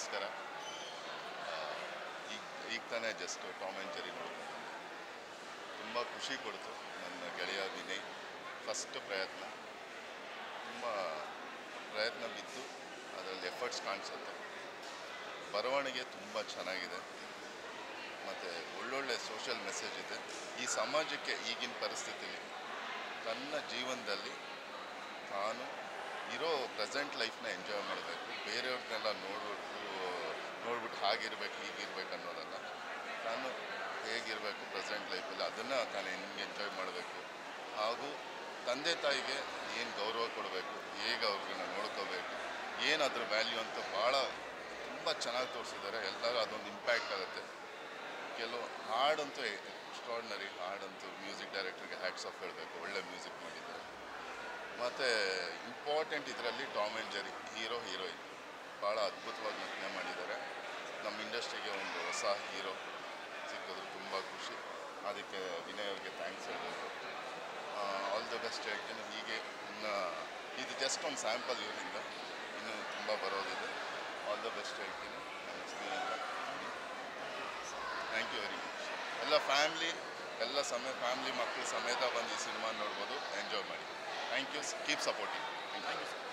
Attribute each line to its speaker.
Speaker 1: ನಮಸ್ಕಾರ ಆ, ಈಗ ಈಗ ತಾನೇ ಜಸ್ಟ್ ಟಾಮ್ ಆ್ಯಂಡ್ ಜೆರಿ ನೋಡ್ಕೊಂಡು ತುಂಬ ಖುಷಿ ಕೊಡ್ತು ನನ್ನ ಗೆಳೆಯ ವಿನಯ್ ಫಸ್ಟ್ ಪ್ರಯತ್ನ ತುಂಬ ಪ್ರಯತ್ನ ಬಿದ್ದು ಅದರಲ್ಲಿ ಎಫರ್ಟ್ಸ್ ಕಾಣಿಸುತ್ತೆ ಬರವಣಿಗೆ ತುಂಬ ಚೆನ್ನಾಗಿದೆ ಮತ್ತು ಒಳ್ಳೊಳ್ಳೆ ಸೋಷಿಯಲ್ ಮೆಸೇಜ್ ಇದೆ ಈ ಸಮಾಜಕ್ಕೆ ಈಗಿನ ಪರಿಸ್ಥಿತಿಲಿ ತನ್ನ ಜೀವನದಲ್ಲಿ ತಾನು ಇರೋ ಪ್ರೆಸೆಂಟ್ ಲೈಫ್ನ ಎಂಜಾಯ್ ಮಾಡಬೇಕು ಬೇರೆಯವ್ರನ್ನೆಲ್ಲ ನೋಡ್ಬಿಟ್ಟು ನೋಡ್ಬಿಟ್ಟು ಹಾಗಿರ್ಬೇಕು ಹೀಗಿರ್ಬೇಕು ಅನ್ನೋದಲ್ಲ ತಾನು ಹೇಗಿರಬೇಕು ಪ್ರೆಸೆಂಟ್ ಲೈಫಲ್ಲಿ ಅದನ್ನು ತಾನು ಹೆಂಗೆ ಎಂಜಾಯ್ ಮಾಡಬೇಕು ಹಾಗೂ ತಂದೆ ತಾಯಿಗೆ ಏನು ಗೌರವ ಕೊಡಬೇಕು ಹೇಗೆ ಅವ್ರನ್ನ ನೋಡ್ಕೋಬೇಕು ಏನು ಅದ್ರ ವ್ಯಾಲ್ಯೂ ಅಂತ ಭಾಳ ತುಂಬ ಚೆನ್ನಾಗಿ ತೋರಿಸಿದ್ದಾರೆ ಎಲ್ಲರೂ ಅದೊಂದು ಇಂಪ್ಯಾಕ್ಟ್ ಆಗುತ್ತೆ ಕೆಲವು ಹಾಡಂತೂ ಎಕ್ಸ್ಟ್ರಾರ್ಡ್ನರಿ ಹಾಡಂತೂ ಮ್ಯೂಸಿಕ್ ಡೈರೆಕ್ಟರ್ಗೆ ಹ್ಯಾಟ್ಸ್ ಆಫ್ ಹೇಳಬೇಕು ಒಳ್ಳೆ ಮ್ಯೂಸಿಕ್ ಮಾಡಿದ್ದಾರೆ ಮತ್ತು ಇಂಪಾರ್ಟೆಂಟ್ ಇದರಲ್ಲಿ Tom and Jerry hero heroine ಭಾಳ ಅದ್ಭುತವಾಗಿ ನಟನೆ ಮಾಡಿದ್ದಾರೆ ನಮ್ಮ ಇಂಡಸ್ಟ್ರಿಗೆ ಒಂದು ಹೊಸ ಹೀರೋ ಸಿಕ್ಕಿದ್ರು ತುಂಬ ಖುಷಿ ಅದಕ್ಕೆ ವಿನಯ್ ಅವ್ರಿಗೆ ಥ್ಯಾಂಕ್ಸ್ ಹೇಳಬೇಕು ಆಲ್ ದ ಬೆಸ್ಟ್ ಹೇಳ್ತೀನಿ ಹೀಗೆ ಇನ್ನು ಇದು ಜಸ್ಟ್ ಒಂದು ಸ್ಯಾಂಪಲ್ ಇವರಿಂದ ಇನ್ನೂ ತುಂಬ ಬರೋದಿದೆ ಆಲ್ ದ ಬೆಸ್ಟ್ ಹೇಳ್ತೀನಿ ನನ್ನ ಸ್ನೇಹಿತ ಥ್ಯಾಂಕ್ ಯು ವೆರಿ ಮಚ್ ಎಲ್ಲ ಫ್ಯಾಮ್ಲಿ ಎಲ್ಲ ಸಮಯ ಫ್ಯಾಮ್ಲಿ ಮಕ್ಕಳು ಸಮೇತ ಬಂದು ಈ ಸಿನಿಮಾ ನೋಡ್ಬೋದು ಎಂಜಾಯ್ ಮಾಡಿ thank you keep supporting thank you